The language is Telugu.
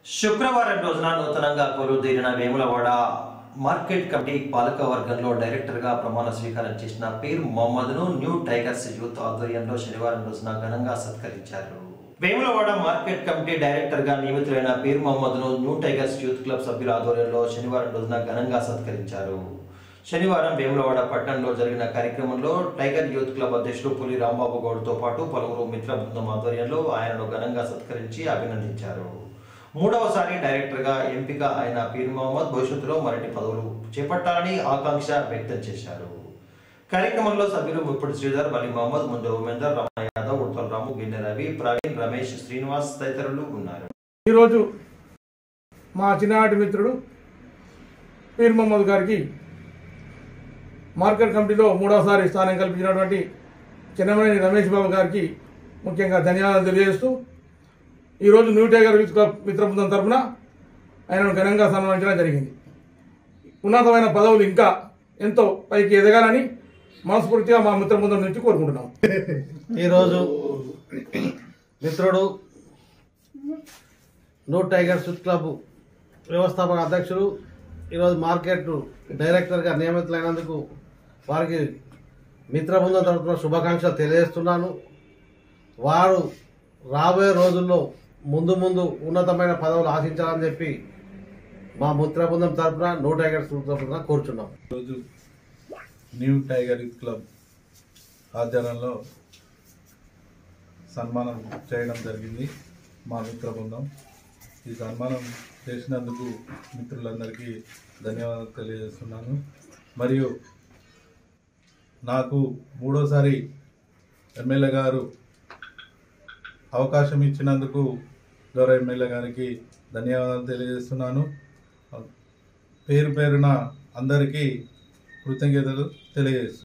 శుక్రవారం రోజున నూతనంగా కొలువుదీరిన వేములవాడ మార్కెట్ కమిటీ పాలక వర్గంలో డైరెక్టర్గా ప్రమాణ స్వీకారం చేసిన పీర్ మొహమ్మద్ను న్యూ టైగర్స్ యూత్ ఆధ్వర్యంలో శనివారం రోజున ఘనంగా సత్కరించారు వేములవాడ మార్కెట్ కమిటీ డైరెక్టర్గా నియమితులైన పీర్ మొహమ్మద్ను న్యూ టైగర్స్ యూత్ క్లబ్ సభ్యుల ఆధ్వర్యంలో శనివారం రోజున ఘనంగా సత్కరించారు శనివారం వేములవాడ పట్టణంలో జరిగిన కార్యక్రమంలో టైగర్ యూత్ క్లబ్ అధ్యక్షుడు పులి రాంబాబు గౌడ్తో పాటు పలువురు మిత్ర బృందం ఆధ్వర్యంలో ఆయనను ఘనంగా సత్కరించి అభినందించారు మూడవసారి డైరెక్టర్గా ఎంపిక అయిన పీర్ మహమ్మద్ భవిష్యత్తులో మరిన్ని పదవులు చేపట్టాలని ఆకాంక్ష వ్యక్తం చేశారు కార్యక్రమంలో సభ్యులు ముప్పుడు శ్రీధర్ వలి మహమ్మద్ ముందు ఉమేందర్ రమణ యాదవ్ ఉడతల రాము గిన్నె రవి ప్రవీణ్ రమేష్ శ్రీనివాస్ తదితరులు ఉన్నారు ఈరోజు మా చిన్ననాటి మిత్రుడు పీర్ మొహమ్మద్ గారికి మార్కెట్ కమిటీలో మూడవసారి స్థానం కల్పించినటువంటి చిన్నమనేని రమేష్ బాబు గారికి ముఖ్యంగా ధన్యవాదాలు తెలియజేస్తూ ఈరోజు న్యూ టైగర్ యూత్ క్లబ్ మిత్ర బృందం తరఫున ఆయనను ఘనంగా సన్మానించడం జరిగింది ఉన్నతమైన పదవులు ఇంకా ఎంతో పైకి ఎదగాలని మనస్ఫూర్తిగా మా మిత్ర బృందం నుంచి కోరుకుంటున్నాం ఈరోజు మిత్రుడు నూ టైగర్స్ యూత్ క్లబ్ వ్యవస్థాపక అధ్యక్షుడు ఈరోజు మార్కెట్ డైరెక్టర్గా నియమితులైనందుకు వారికి మిత్ర బృందం తరఫున శుభాకాంక్షలు తెలియజేస్తున్నాను వారు రాబోయే రోజుల్లో ముందు ముందు ఉన్నతమైన పదవులు ఆశించాలని చెప్పి మా మిత్ర బృందం తరఫున నూ టైగర్స్ తరఫున కోరుచున్నాం ఈరోజు న్యూ టైగర్ యూత్ క్లబ్ ఆధ్వర్యంలో సన్మానం చేయడం జరిగింది మా మిత్ర బృందం ఈ సన్మానం చేసినందుకు మిత్రులందరికీ ధన్యవాదాలు తెలియజేస్తున్నాను మరియు నాకు మూడోసారి ఎమ్మెల్యే గారు అవకాశం ఇచ్చినందుకు గౌరవ ఎమ్మెల్యే గారికి ధన్యవాదాలు తెలియజేస్తున్నాను పేరు పేరున అందరికీ కృతజ్ఞతలు తెలియజేస్తున్నాను